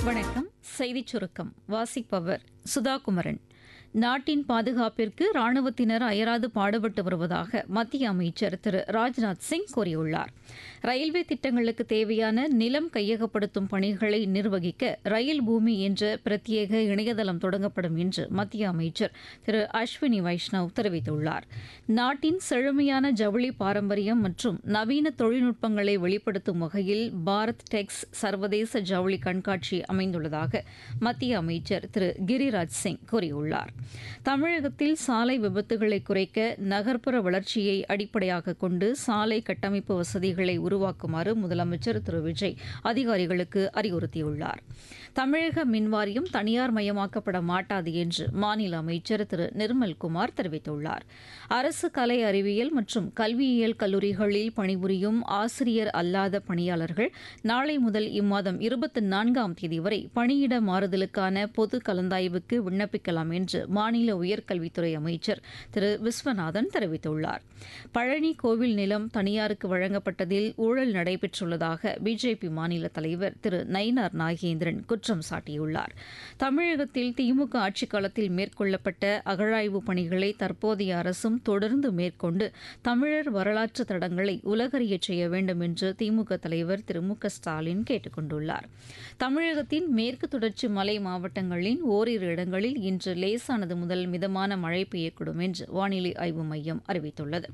வணக்கம் செய்திச் சுருக்கம் வாசிப்பவர் சுதாகுமரன் நாட்டின் பாதுகாப்பிற்கு ராணுவத்தினர் அயராது பாடுபட்டு வருவதாக மத்திய அமைச்சர் திரு ராஜ்நாத் சிங் கூறியுள்ளார் ரயில்வே திட்டங்களுக்கு தேவையான நிலம் கையகப்படுத்தும் பணிகளை நிர்வகிக்க ரயில் பூமி என்ற பிரத்யேக இணையதளம் தொடங்கப்படும் என்று மத்திய அமைச்சர் திரு அஸ்வினி வைஷ்ணவ் தெரிவித்துள்ளார் நாட்டின் செழுமையான ஜவுளி பாரம்பரியம் மற்றும் நவீன தொழில்நுட்பங்களை வெளிப்படுத்தும் வகையில் பாரத் டெக்ஸ் சர்வதேச ஜவுளி கண்காட்சி அமைந்துள்ளதாக மத்திய அமைச்சர் திரு கிரிராஜ் சிங் கூறியுள்ளார் தமிழகத்தில் சாலை விபத்துகளை குறைக்க நகர்ப்புற வளர்ச்சியை அடிப்படையாக கொண்டு சாலை கட்டமைப்பு வசதிகளை உருவாக்குமாறு முதலமைச்சர் திரு விஜய் அதிகாரிகளுக்கு அறிவுறுத்தியுள்ளார் தமிழக மின்வாரியம் தனியார் மயமாக்கப்பட மாட்டாது என்று மாநில அமைச்சர் திரு நிர்மல்குமார் தெரிவித்துள்ளார் அரசு கலை அறிவியல் மற்றும் கல்வியியல் கல்லூரிகளில் பணிபுரியும் ஆசிரியர் அல்லாத பணியாளர்கள் நாளை முதல் இம்மாதம் இருபத்தி நான்காம் தேதி வரை பணியிட மாறுதலுக்கான பொது கலந்தாய்வுக்கு விண்ணப்பிக்கலாம் என்று மாநில உயர்கல்வித்துறை அமைச்சர் திரு விஸ்வநாதன் தெரிவித்துள்ளார் பழனி கோவில் நிலம் தனியாருக்கு வழங்கப்பட்டதில் ஊழல் நடைபெற்றுள்ளதாக பிஜேபி மாநில தலைவர் திரு நயினார் நாகேந்திரன் குற்றம் சாட்டியுள்ளார் தமிழகத்தில் திமுக ஆட்சிக் காலத்தில் மேற்கொள்ளப்பட்ட அகழாய்வு பணிகளை தற்போதைய அரசும் தொடர்ந்து மேற்கொண்டு தமிழர் வரலாற்று தடங்களை உலகறியச் செய்ய வேண்டும் என்று திமுக தலைவர் திரு மு க ஸ்டாலின் கேட்டுக் கொண்டுள்ளார் தமிழகத்தின் மேற்கு தொடர்ச்சி மலை மாவட்டங்களின் ஓரிரு இடங்களில் இன்று லேசானது முதல் மிதமான மழை பெய்யக்கூடும் என்று வானிலை ஆய்வு மையம் அறிவித்துள்ளது